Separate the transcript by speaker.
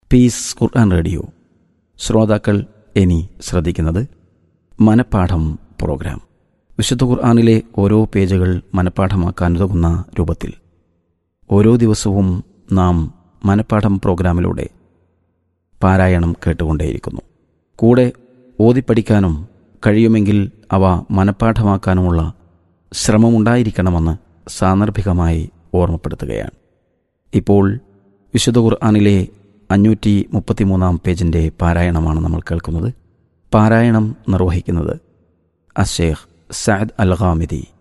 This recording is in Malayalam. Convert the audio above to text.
Speaker 1: പീസ് ഖുർആൻ റേഡിയോ ശ്രോതാക്കൾ ഇനി ശ്രദ്ധിക്കുന്നത് മനപ്പാഠം പ്രോഗ്രാം വിശുദ്ധ ഖുർആാനിലെ ഓരോ പേജുകൾ മനപ്പാഠമാക്കാൻ ഉതകുന്ന രൂപത്തിൽ ഓരോ ദിവസവും നാം മനപ്പാഠം പ്രോഗ്രാമിലൂടെ പാരായണം കേട്ടുകൊണ്ടേയിരിക്കുന്നു കൂടെ ഓതിപ്പഠിക്കാനും കഴിയുമെങ്കിൽ അവ മനപ്പാഠമാക്കാനുമുള്ള ശ്രമമുണ്ടായിരിക്കണമെന്ന് സാന്ദർഭികമായി ഓർമ്മപ്പെടുത്തുകയാണ് ഇപ്പോൾ വിശുദ്ധ ഖുർആാനിലെ അഞ്ഞൂറ്റി മുപ്പത്തിമൂന്നാം പേജിൻ്റെ പാരായണമാണ് നമ്മൾ കേൾക്കുന്നത് പാരായണം നിർവഹിക്കുന്നത് അഷേഖ് സഅദ് അൽ ഖാമിദി